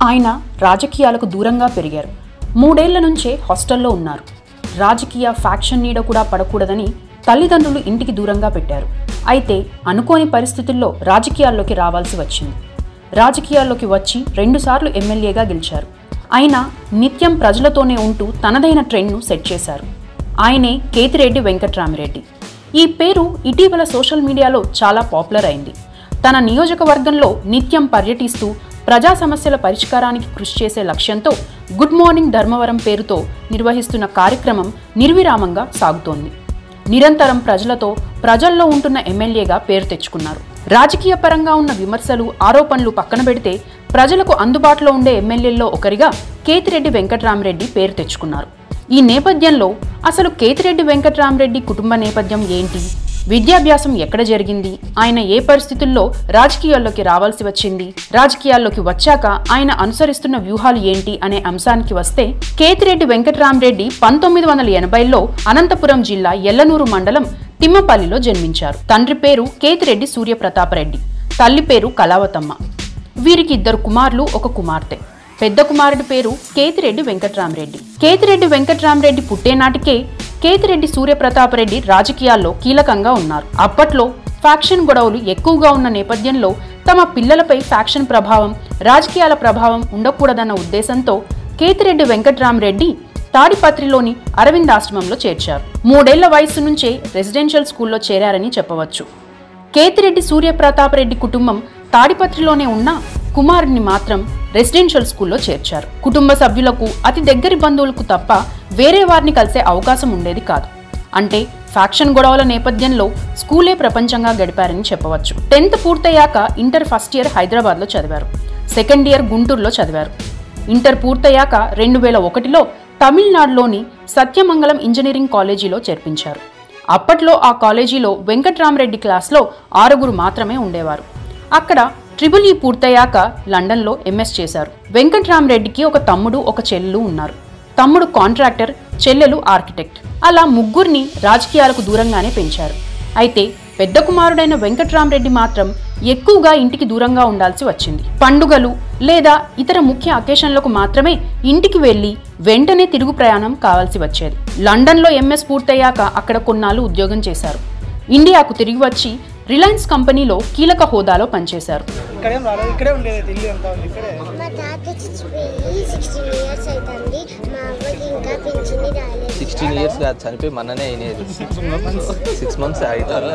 ఆయన రాజకీయాలకు దూరంగా పెరిగారు మూడేళ్ల నుంచే హాస్టల్లో ఉన్నారు రాజకీయ ఫ్యాక్షన్ నీడ కూడా పడకూడదని తల్లిదండ్రులు ఇంటికి దూరంగా పెట్టారు అయితే అనుకోని పరిస్థితుల్లో రాజకీయాల్లోకి రావాల్సి వచ్చింది రాజకీయాల్లోకి వచ్చి రెండుసార్లు ఎమ్మెల్యేగా గెలిచారు అయినా నిత్యం ప్రజలతోనే ఉంటూ తనదైన ట్రెండ్ను సెట్ చేశారు ఆయనే కేతిరెడ్డి వెంకట్రామిరెడ్డి ఈ పేరు ఇటీవల సోషల్ మీడియాలో చాలా పాపులర్ అయింది తన నియోజకవర్గంలో నిత్యం పర్యటిస్తూ ప్రజా సమస్యల పరిష్కారానికి కృషి చేసే లక్ష్యంతో గుడ్ మార్నింగ్ ధర్మవరం పేరుతో నిర్వహిస్తున్న కార్యక్రమం నిర్విరామంగా సాగుతోంది నిరంతరం ప్రజలతో ప్రజల్లో ఉంటున్న ఎమ్మెల్యేగా పేరు తెచ్చుకున్నారు రాజకీయ పరంగా ఉన్న విమర్శలు ఆరోపణలు పక్కన పెడితే ప్రజలకు అందుబాటులో ఉండే ఎమ్మెల్యేల్లో ఒకరిగా కేతిరెడ్డి వెంకట్రామరెడ్డి పేరు తెచ్చుకున్నారు ఈ నేపథ్యంలో అసలు కేతిరెడ్డి వెంకట్రామరెడ్డి కుటుంబ నేపథ్యం ఏంటి విద్యాభ్యాసం ఎక్కడ జరిగింది ఆయన ఏ పరిస్థితుల్లో రాజకీయాల్లోకి రావాల్సి వచ్చింది రాజకీయాల్లోకి వచ్చాక ఆయన అనుసరిస్తున్న వ్యూహాలు ఏంటి అనే అంశానికి వస్తే కేతిరెడ్డి వెంకట్రామరెడ్డి పంతొమ్మిది వందల ఎనభైలో అనంతపురం జిల్లా ఎల్లనూరు మండలం తిమ్మపల్లిలో జన్మించారు తండ్రి పేరు కేతిరెడ్డి సూర్యప్రతాపరెడ్డి తల్లి పేరు కళావతమ్మ వీరికి ఇద్దరు కుమారులు ఒక కుమార్తె పెద్ద కుమారుడి పేరు కేతిరెడ్డి వెంకట్రామరెడ్డి కేతిరెడ్డి వెంకట్రామరెడ్డి పుట్టేనాటికే కేతిరెడ్డి సూర్యప్రతాపరెడ్డి రాజకీయాల్లో కీలకంగా ఉన్నారు అప్పట్లో ఫ్యాక్షన్ గొడవలు ఎక్కువగా ఉన్న నేపథ్యంలో తమ పిల్లలపై ఫ్యాక్షన్ ప్రభావం రాజకీయాల ప్రభావం ఉండకూడదన్న ఉద్దేశంతో కేతిరెడ్డి వెంకట్రామరెడ్డి తాడిపత్రిలోని అరవింద్ ఆశ్రమంలో చేర్చారు మూడేళ్ల వయసు నుంచే రెసిడెన్షియల్ స్కూల్లో చేరారని చెప్పవచ్చు కేతిరెడ్డి సూర్యప్రతాపరెడ్డి కుటుంబం తాడిపత్రిలోనే ఉన్న కుమారుడిని మాత్రం రెసిడెన్షియల్ స్కూల్లో చేర్చారు కుటుంబ సభ్యులకు అతి దగ్గరి బంధువులకు తప్ప వేరే వారిని కలిసే అవకాశం ఉండేది కాదు అంటే ఫ్యాక్షన్ గొడవల నేపథ్యంలో స్కూలే ప్రపంచంగా గడిపారని చెప్పవచ్చు టెన్త్ పూర్తయ్యాక ఇంటర్ ఫస్ట్ ఇయర్ హైదరాబాద్లో చదివారు సెకండ్ ఇయర్ గుంటూరులో చదివారు ఇంటర్ పూర్తయ్యాక రెండు వేల ఒకటిలో తమిళనాడులోని సత్యమంగళం ఇంజనీరింగ్ కాలేజీలో చేర్పించారు అప్పట్లో ఆ కాలేజీలో వెంకట్రామరెడ్డి క్లాస్లో ఆరుగురు మాత్రమే ఉండేవారు అక్కడ ట్రిపుల్ ఈ పూర్తయ్యాక లండన్లో ఎంఎస్ చేశారు వెంకట్రామరెడ్డికి ఒక తమ్ముడు ఒక చెల్లెలు ఉన్నారు తమ్ముడు కాంట్రాక్టర్ చెల్లెలు ఆర్కిటెక్ట్ అలా ముగ్గురిని రాజకీయాలకు దూరంగానే పెంచారు అయితే పెద్ద కుమారుడైన వెంకట్రామరెడ్డి మాత్రం ఎక్కువగా ఇంటికి దూరంగా ఉండాల్సి వచ్చింది పండుగలు లేదా ఇతర ముఖ్య అకేషన్లకు మాత్రమే ఇంటికి వెళ్లి వెంటనే తిరుగు ప్రయాణం కావాల్సి వచ్చేది లండన్లో ఎంఎస్ పూర్తయ్యాక అక్కడ కొన్నాళ్ళు ఉద్యోగం చేశారు ఇండియాకు తిరిగి వచ్చి రిలయన్స్ కంపెనీలో కీలక హోదాలో పనిచేశారు ఇక్కడేం రాలేదు ఇక్కడే ఉండేది ఇల్లు ఎంత ఉంది ఇక్కడే మా తాత చచ్చిపోయి సిక్స్టీన్ ఇయర్స్ అవుతుంది మా అవ్వకి ఇంకా పింఛని రాలేదు సిక్స్టీన్ ఇయర్స్ కాదు చనిపోయి మొన్ననే అయినది సిక్స్ మంత్స్ అవుతారు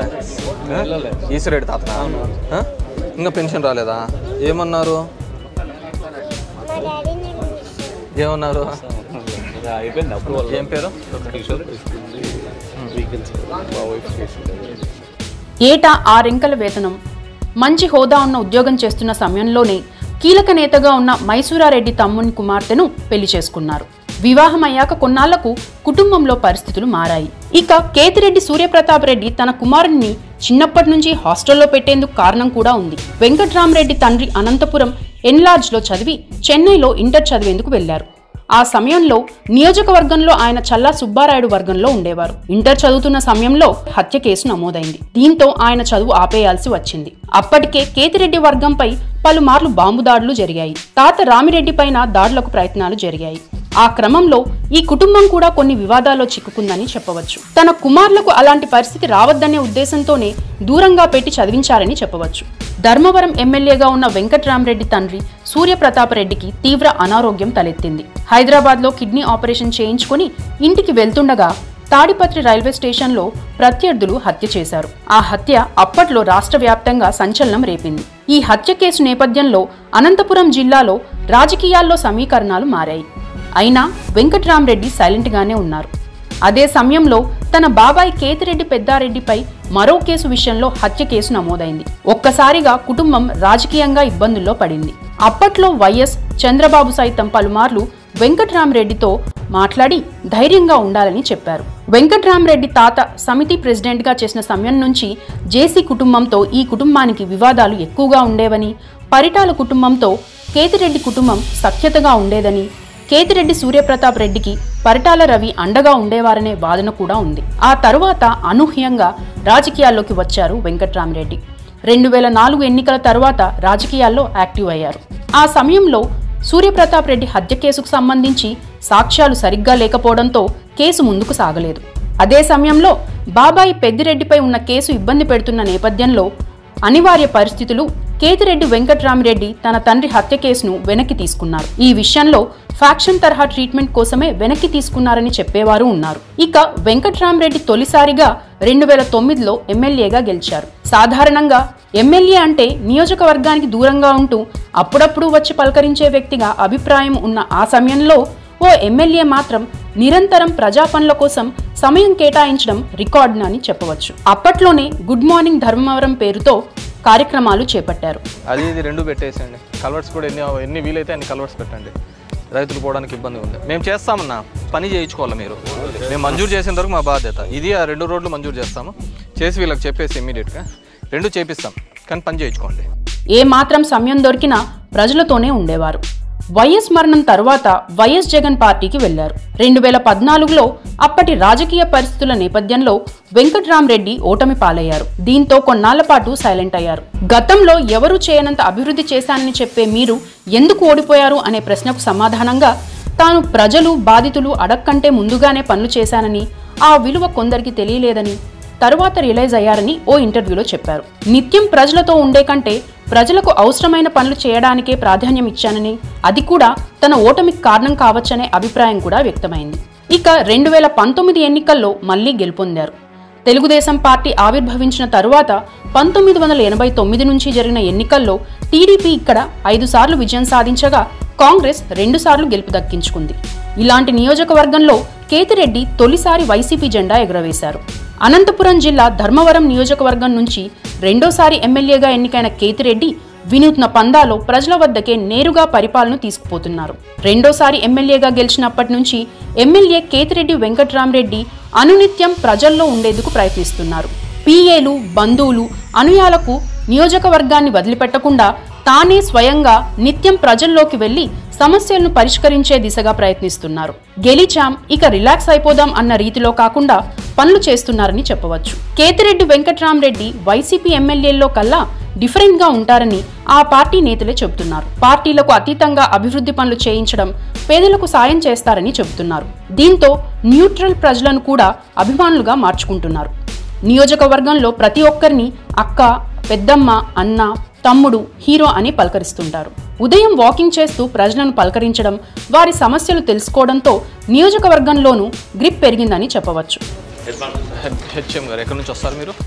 ఈశ్వరెడ్డి తాతనా ఆ? ఇంకా పెన్షన్ రాలేదా ఏమన్నారు మా డాడీ నేను మిస్ ఏమన్నారు అయిపోయింది అప్పుడు ఏం పేరు ఏటా ఆరెంకల వేతనం మంచి హోదా ఉన్న ఉద్యోగం చేస్తున్న సమయంలోనే కీలక నేతగా ఉన్న మైసూరారెడ్డి తమ్ముని కుమార్తెను పెళ్లి చేసుకున్నారు వివాహం అయ్యాక కొన్నాళ్లకు కుటుంబంలో పరిస్థితులు మారాయి ఇక కేతిరెడ్డి సూర్యప్రతాప్ రెడ్డి తన కుమారుణ్ణి చిన్నప్పటి నుంచి హాస్టల్లో పెట్టేందుకు కారణం కూడా ఉంది వెంకట్రామరెడ్డి తండ్రి అనంతపురం ఎన్లార్జ్లో చదివి చెన్నైలో ఇంటర్ చదివేందుకు వెళ్లారు ఆ సమయంలో నియోజకవర్గంలో ఆయన చల్లా సుబ్బారాయుడు వర్గంలో ఉండేవారు ఇంటర్ చదువుతున్న సమయంలో హత్య కేసు నమోదైంది దీంతో ఆయన చదువు ఆపేయాల్సి వచ్చింది అప్పటికే కేతిరెడ్డి వర్గంపై పలుమార్లు బాంబు దాడులు జరిగాయి తాత రామిరెడ్డి పైన దాడులకు ప్రయత్నాలు జరిగాయి ఆ క్రమంలో ఈ కుటుంబం కూడా కొన్ని వివాదాల్లో చిక్కుకుందని చెప్పవచ్చు తన కుమారులకు అలాంటి పరిస్థితి రావద్దనే ఉద్దేశంతోనే దూరంగా పెట్టి చదివించారని చెప్పవచ్చు ధర్మవరం ఎమ్మెల్యేగా ఉన్న వెంకట్రామరెడ్డి తండ్రి సూర్యప్రతాపరెడ్డికి తీవ్ర అనారోగ్యం తలెత్తింది హైదరాబాద్లో కిడ్నీ ఆపరేషన్ చేయించుకుని ఇంటికి వెళ్తుండగా తాడిపత్రి రైల్వే స్టేషన్లో ప్రత్యర్థులు హత్య చేశారు ఆ హత్య అప్పట్లో రాష్ట్ర వ్యాప్తంగా సంచలనం రేపింది ఈ హత్య కేసు నేపథ్యంలో అనంతపురం జిల్లాలో రాజకీయాల్లో సమీకరణాలు మారాయి అయినా వెంకట్రామరెడ్డి సైలెంట్గానే ఉన్నారు అదే సమయంలో తన బాబాయ్ కేతిరెడ్డి పెద్దారెడ్డిపై మరో కేసు విషయంలో హత్య కేసు నమోదైంది ఒక్కసారిగా కుటుంబం రాజకీయంగా ఇబ్బందుల్లో పడింది అప్పట్లో వైఎస్ చంద్రబాబు సైతం పలుమార్లు వెంకట్రామరెడ్డితో మాట్లాడి ధైర్యంగా ఉండాలని చెప్పారు వెంకట్రామరెడ్డి తాత సమితి ప్రెసిడెంట్గా చేసిన సమయం నుంచి జేసీ కుటుంబంతో ఈ కుటుంబానికి వివాదాలు ఎక్కువగా ఉండేవని పరిటాల కుటుంబంతో కేతిరెడ్డి కుటుంబం సఖ్యతగా ఉండేదని కేతిరెడ్డి సూర్యప్రతాప్ రెడ్డికి పరిటాల రవి అండగా ఉండేవారనే వాదన కూడా ఉంది ఆ తరువాత అనూహ్యంగా రాజకీయాల్లోకి వచ్చారు వెంకట్రామరెడ్డి రెండు వేల నాలుగు ఎన్నికల తరువాత రాజకీయాల్లో యాక్టివ్ అయ్యారు ఆ సమయంలో సూర్యప్రతాప్ రెడ్డి హత్య కేసుకు సంబంధించి సాక్ష్యాలు సరిగ్గా లేకపోవడంతో కేసు ముందుకు సాగలేదు అదే సమయంలో బాబాయి పెద్దిరెడ్డిపై ఉన్న కేసు ఇబ్బంది పెడుతున్న నేపథ్యంలో అనివార్య పరిస్థితులు కేతిరెడ్డి వెంకట్రామిరెడ్డి తన తండ్రి హత్య కేసును వెనక్కి తీసుకున్నారు ఈ విషయంలో ఫ్యాక్షన్ తరహా ట్రీట్మెంట్ కోసమే వెనక్కి తీసుకున్నారని చెప్పేవారు ఉన్నారు ఇక వెంకట్రామిరెడ్డి తొలిసారిగా రెండు వేల తొమ్మిదిలో ఎమ్మెల్యేగా గెలిచారు సాధారణంగా ఎమ్మెల్యే అంటే నియోజకవర్గానికి దూరంగా ఉంటూ అప్పుడప్పుడు వచ్చి పలకరించే వ్యక్తిగా అభిప్రాయం ఉన్న ఆ సమయంలో ఓ ఎమ్మెల్యే మాత్రం నిరంతరం ప్రజా పనుల కోసం సమయం కేటాయించడం రికార్డు అని చెప్పవచ్చు అప్పట్లోనే గుడ్ మార్నింగ్ ధర్మవరం పేరుతో కార్యక్రమాలు చేపట్టారు అది ఇది రెండు పెట్టేసేయండి కలవర్స్ కూడా ఎన్ని ఎన్ని వీలైతే అన్ని కలవర్స్ పెట్టండి రైతులు పోవడానికి ఇబ్బంది ఉంది మేము చేస్తామన్నా పని చేయించుకోవాలి మీరు మేము మంజూరు చేసిన వరకు మా బాధ్యత ఇది ఆ రెండు రోడ్లు మంజూరు చేస్తాము చేసి వీళ్ళకి చెప్పేసి ఇమ్మీడియట్గా రెండు చేపిస్తాం కానీ పని చేయించుకోండి ఏ మాత్రం సమయం దొరికినా ప్రజలతోనే ఉండేవారు వైఎస్ మరణం తరువాత వైఎస్ జగన్ పార్టీకి వెళ్లారు రెండు వేల పద్నాలుగులో అప్పటి రాజకీయ పరిస్థితుల నేపథ్యంలో వెంకట్రామరెడ్డి ఓటమి పాలయ్యారు దీంతో కొన్నాళ్ల పాటు సైలెంట్ అయ్యారు గతంలో ఎవరూ చేయనంత అభివృద్ధి చేశానని చెప్పే మీరు ఎందుకు ఓడిపోయారు అనే ప్రశ్నకు సమాధానంగా తాను ప్రజలు బాధితులు అడక్కంటే ముందుగానే పనులు చేశానని ఆ విలువ కొందరికి తెలియలేదని తరువాత రియలైజ్ అయ్యారని ఓ ఇంటర్వ్యూలో చెప్పారు నిత్యం ప్రజలతో ఉండే కంటే ప్రజలకు అవసరమైన పనులు చేయడానికే ప్రాధాన్యం ఇచ్చానని అది కూడా తన ఓటమికి కారణం కావచ్చనే అభిప్రాయం కూడా వ్యక్తమైంది ఇక రెండు వేల పంతొమ్మిది ఎన్నికల్లో మళ్లీ గెలుపొందారు తెలుగుదేశం పార్టీ ఆవిర్భవించిన తరువాత పంతొమ్మిది వందల ఎనభై తొమ్మిది నుంచి జరిగిన ఎన్నికల్లో టీడీపీ ఇక్కడ ఐదు సార్లు విజయం సాధించగా కాంగ్రెస్ రెండుసార్లు గెలుపు దక్కించుకుంది ఇలాంటి నియోజకవర్గంలో కేతిరెడ్డి తొలిసారి వైసీపీ జెండా ఎగురవేశారు అనంతపురం జిల్లా ధర్మవరం నియోజకవర్గం నుంచి రెండోసారి ఎమ్మెల్యేగా ఎన్నికైన కేతిరెడ్డి వినూత్న పందాలో ప్రజల వద్దకే నేరుగా పరిపాలన తీసుకుపోతున్నారు రెండోసారి ఎమ్మెల్యేగా గెలిచినప్పటి నుంచి ఎమ్మెల్యే కేతిరెడ్డి వెంకట్రామరెడ్డి అనునిత్యం ప్రజల్లో ఉండేందుకు ప్రయత్నిస్తున్నారు పీఏలు బంధువులు అనుయాలకు నియోజకవర్గాన్ని వదిలిపెట్టకుండా తానే స్వయంగా నిత్యం ప్రజల్లోకి వెళ్లి సమస్యలను పరిష్కరించే దిశగా ప్రయత్నిస్తున్నారు గెలిచాం ఇక రిలాక్స్ అయిపోదాం అన్న రీతిలో కాకుండా పనులు చేస్తున్నారని చెప్పవచ్చు కేతిరెడ్డి వెంకట్రామరెడ్డి వైసీపీ ఎమ్మెల్యేల్లో కల్లా డిఫరెంట్ గా ఉంటారని ఆ పార్టీ నేతలే చెబుతున్నారు పార్టీలకు అతీతంగా అభివృద్ధి పనులు చేయించడం పేదలకు సాయం చేస్తారని చెబుతున్నారు దీంతో న్యూట్రల్ ప్రజలను కూడా అభిమానులుగా మార్చుకుంటున్నారు నియోజకవర్గంలో ప్రతి ఒక్కరిని అక్క పెద్దమ్మ అన్న తమ్ముడు హీరో అని పలకరిస్తుంటారు ఉదయం వాకింగ్ చేస్తూ ప్రజలను పలకరించడం వారి సమస్యలు తెలుసుకోవడంతో నియోజకవర్గంలోనూ గ్రిప్ పెరిగిందని చెప్పవచ్చు హెచ్ హెచ్ఎం గారు ఎక్కడి నుంచి వస్తారు మీరు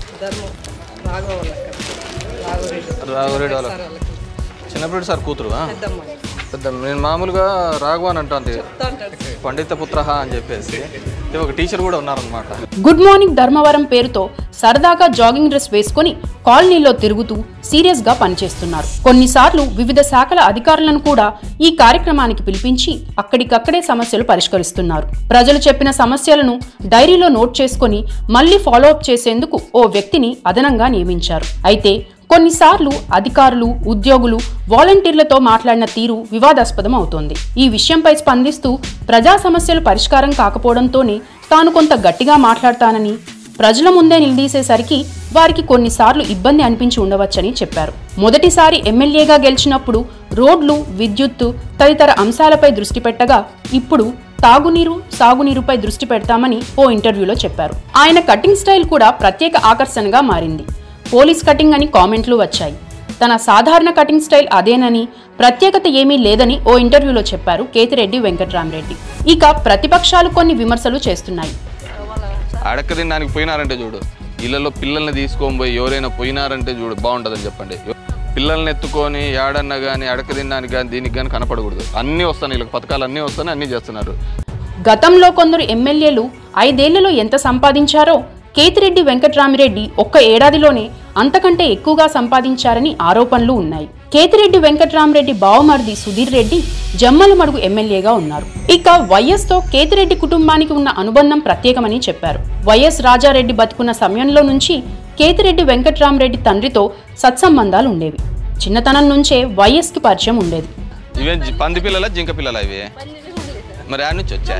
రాఘవరెడ్డి వాళ్ళ చిన్నప్పుడు సార్ కూతురు ఆ? పెద్ద నేను మామూలుగా రాఘవ అని అంటాను పండిత పుత్ర అని చెప్పేసి ఇది ఒక టీచర్ కూడా ఉన్నారనమాట గుడ్ మార్నింగ్ ధర్మవరం పేరుతో సరదాగా జాగింగ్ డ్రెస్ వేసుకొని కాలనీలో తిరుగుతూ సీరియస్ గా పనిచేస్తున్నారు కొన్నిసార్లు వివిధ శాఖల అధికారులను కూడా ఈ కార్యక్రమానికి పిలిపించి అక్కడికక్కడే సమస్యలు పరిష్కరిస్తున్నారు ప్రజలు చెప్పిన సమస్యలను డైరీలో నోట్ చేసుకొని మళ్లీ ఫాలో అప్ చేసేందుకు ఓ వ్యక్తిని అదనంగా నియమించారు అయితే కొన్నిసార్లు అధికారులు ఉద్యోగులు వాలంటీర్లతో మాట్లాడిన తీరు వివాదాస్పదం అవుతోంది ఈ విషయంపై స్పందిస్తూ ప్రజా సమస్యలు పరిష్కారం కాకపోవడంతోనే తాను కొంత గట్టిగా మాట్లాడతానని ప్రజల ముందే నిలదీసేసరికి వారికి కొన్నిసార్లు ఇబ్బంది అనిపించి ఉండవచ్చని చెప్పారు మొదటిసారి ఎమ్మెల్యేగా గెలిచినప్పుడు రోడ్లు విద్యుత్తు తదితర అంశాలపై దృష్టి పెట్టగా ఇప్పుడు తాగునీరు సాగునీరుపై దృష్టి పెడతామని ఓ ఇంటర్వ్యూలో చెప్పారు ఆయన కటింగ్ స్టైల్ కూడా ప్రత్యేక ఆకర్షణగా మారింది పోలీస్ కటింగ్ అని కామెంట్లు వచ్చాయి తన సాధారణ కటింగ్ స్టైల్ అదేనని ప్రత్యేకత ఏమీ లేదని ఓ ఇంటర్వ్యూలో చెప్పారు కేతిరెడ్డి వెంకట్రామరెడ్డి ఇక ప్రతిపక్షాలు కొన్ని విమర్శలు చేస్తున్నాయి అడక్క తినడానికి పోయినారంటే చూడు ఇళ్ళలో పిల్లల్ని తీసుకొని పోయి ఎవరైనా పోయినారంటే చూడు బాగుంటుందని చెప్పండి పిల్లల్ని ఎత్తుకొని ఏడన్నా కానీ అడక తినడానికి కానీ దీనికి కానీ కనపడకూడదు అన్నీ వస్తాయి వీళ్ళకి పథకాలు అన్నీ వస్తాయి అన్నీ చేస్తున్నారు గతంలో కొందరు ఎమ్మెల్యేలు ఐదేళ్లలో ఎంత సంపాదించారో కేతిరెడ్డి వెంకట్రామిరెడ్డి ఒక్క ఏడాదిలోనే అంతకంటే ఎక్కువగా సంపాదించారని ఆరోపణలు ఉన్నాయి కేతిరెడ్డి వెంకట్రామరెడ్డి బావమరిది సుధీర్ రెడ్డి జమ్మలమడుగు ఎమ్మెల్యేగా ఉన్నారు ఇక వైఎస్ తో కేతిరెడ్డి కుటుంబానికి ఉన్న అనుబంధం ప్రత్యేకమని చెప్పారు వైఎస్ రాజారెడ్డి బతుకున్న సమయంలో నుంచి కేతిరెడ్డి వెంకట్రామరెడ్డి తండ్రితో సత్సంబంధాలు ఉండేవి చిన్నతనం నుంచే వైఎస్ కి పరిచయం ఉండేది ఇవేం జి- పంది పిల్లల జింక పిల్లల ఇవి మరి ఆడ నుంచి వచ్చా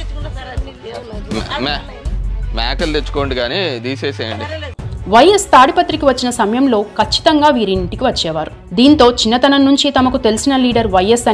మే- మే- మేకలు తెచ్చుకోండి కానీ తీసేసేయండి వైఎస్ తాడిపత్రికి వచ్చిన సమయంలో ఖచ్చితంగా వీరింటికి వచ్చేవారు దీంతో చిన్నతనం నుంచి తమకు తెలిసిన లీడర్ వైఎస్ అని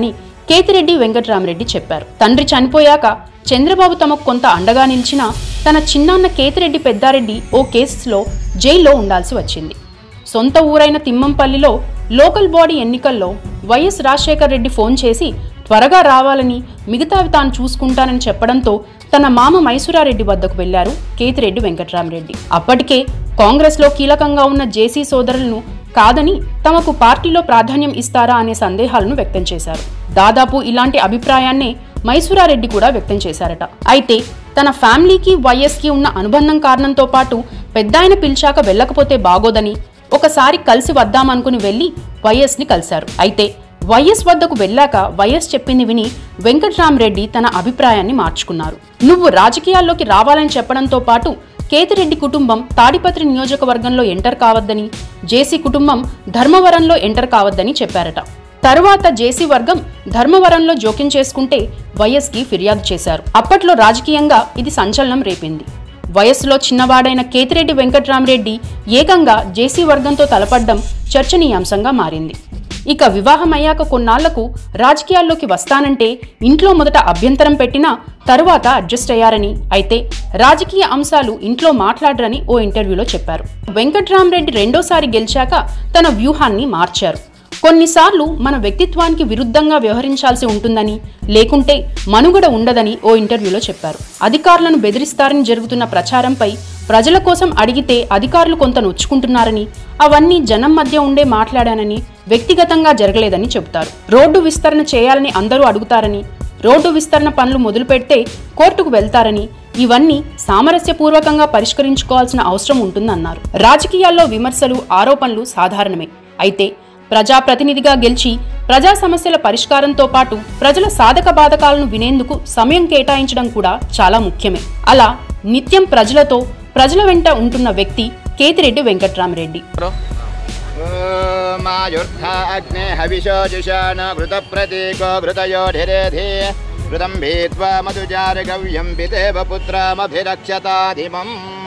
కేతిరెడ్డి వెంకట్రామరెడ్డి చెప్పారు తండ్రి చనిపోయాక చంద్రబాబు తమకు కొంత అండగా నిలిచినా తన చిన్నాన్న కేతిరెడ్డి పెద్దారెడ్డి ఓ కేసులో జైల్లో ఉండాల్సి వచ్చింది సొంత ఊరైన తిమ్మంపల్లిలో లోకల్ బాడీ ఎన్నికల్లో వైఎస్ రాజశేఖర్ రెడ్డి ఫోన్ చేసి త్వరగా రావాలని మిగతావి తాను చూసుకుంటానని చెప్పడంతో తన మామ మైసూరారెడ్డి వద్దకు వెళ్లారు కేతిరెడ్డి వెంకట్రామరెడ్డి అప్పటికే కాంగ్రెస్లో కీలకంగా ఉన్న జేసీ సోదరులను కాదని తమకు పార్టీలో ప్రాధాన్యం ఇస్తారా అనే సందేహాలను వ్యక్తం చేశారు దాదాపు ఇలాంటి అభిప్రాయాన్నే మైసూరారెడ్డి కూడా వ్యక్తం చేశారట అయితే తన ఫ్యామిలీకి వైఎస్కి ఉన్న అనుబంధం కారణంతో పాటు పెద్దాయన పిలిచాక వెళ్ళకపోతే బాగోదని ఒకసారి కలిసి వద్దామనుకుని వెళ్లి వైఎస్ని కలిశారు అయితే వైఎస్ వద్దకు వెళ్ళాక వైఎస్ చెప్పింది విని వెంకట్రామరెడ్డి తన అభిప్రాయాన్ని మార్చుకున్నారు నువ్వు రాజకీయాల్లోకి రావాలని చెప్పడంతో పాటు కేతిరెడ్డి కుటుంబం తాడిపత్రి నియోజకవర్గంలో ఎంటర్ కావద్దని జేసీ కుటుంబం ధర్మవరంలో ఎంటర్ కావద్దని చెప్పారట తరువాత జేసీ వర్గం ధర్మవరంలో జోక్యం చేసుకుంటే వైఎస్కి ఫిర్యాదు చేశారు అప్పట్లో రాజకీయంగా ఇది సంచలనం రేపింది వయస్సులో చిన్నవాడైన కేతిరెడ్డి వెంకట్రామరెడ్డి ఏకంగా జేసీ వర్గంతో తలపడ్డం చర్చనీయాంశంగా మారింది ఇక వివాహమయ్యాక కొన్నాళ్లకు రాజకీయాల్లోకి వస్తానంటే ఇంట్లో మొదట అభ్యంతరం పెట్టినా తరువాత అడ్జస్ట్ అయ్యారని అయితే రాజకీయ అంశాలు ఇంట్లో మాట్లాడరని ఓ ఇంటర్వ్యూలో చెప్పారు వెంకట్రామరెడ్డి రెండోసారి గెలిచాక తన వ్యూహాన్ని మార్చారు కొన్నిసార్లు మన వ్యక్తిత్వానికి విరుద్ధంగా వ్యవహరించాల్సి ఉంటుందని లేకుంటే మనుగడ ఉండదని ఓ ఇంటర్వ్యూలో చెప్పారు అధికారులను బెదిరిస్తారని జరుగుతున్న ప్రచారంపై ప్రజల కోసం అడిగితే అధికారులు కొంత నొచ్చుకుంటున్నారని అవన్నీ జనం మధ్య ఉండే మాట్లాడానని వ్యక్తిగతంగా జరగలేదని చెబుతారు రోడ్డు విస్తరణ చేయాలని అందరూ అడుగుతారని రోడ్డు విస్తరణ పనులు మొదలు పెడితే కోర్టుకు వెళ్తారని ఇవన్నీ సామరస్యపూర్వకంగా పరిష్కరించుకోవాల్సిన అవసరం ఉంటుందన్నారు రాజకీయాల్లో విమర్శలు ఆరోపణలు సాధారణమే అయితే ప్రజాప్రతినిధిగా గెలిచి ప్రజా సమస్యల పరిష్కారంతో పాటు ప్రజల సాధక బాధకాలను వినేందుకు సమయం కేటాయించడం కూడా చాలా ముఖ్యమే అలా నిత్యం ప్రజలతో ప్రజల వెంట ఉంటున్న వ్యక్తి కేతిరెడ్డి వెంకట్రామరెడ్డి मायुर्धा अग्ने हविषो जुषाण घृतप्रतीको घृतयोधिरेधि घृतं भीत्वा मधुजारगव्यं पितेव पुत्रमभिरक्षताधिमम्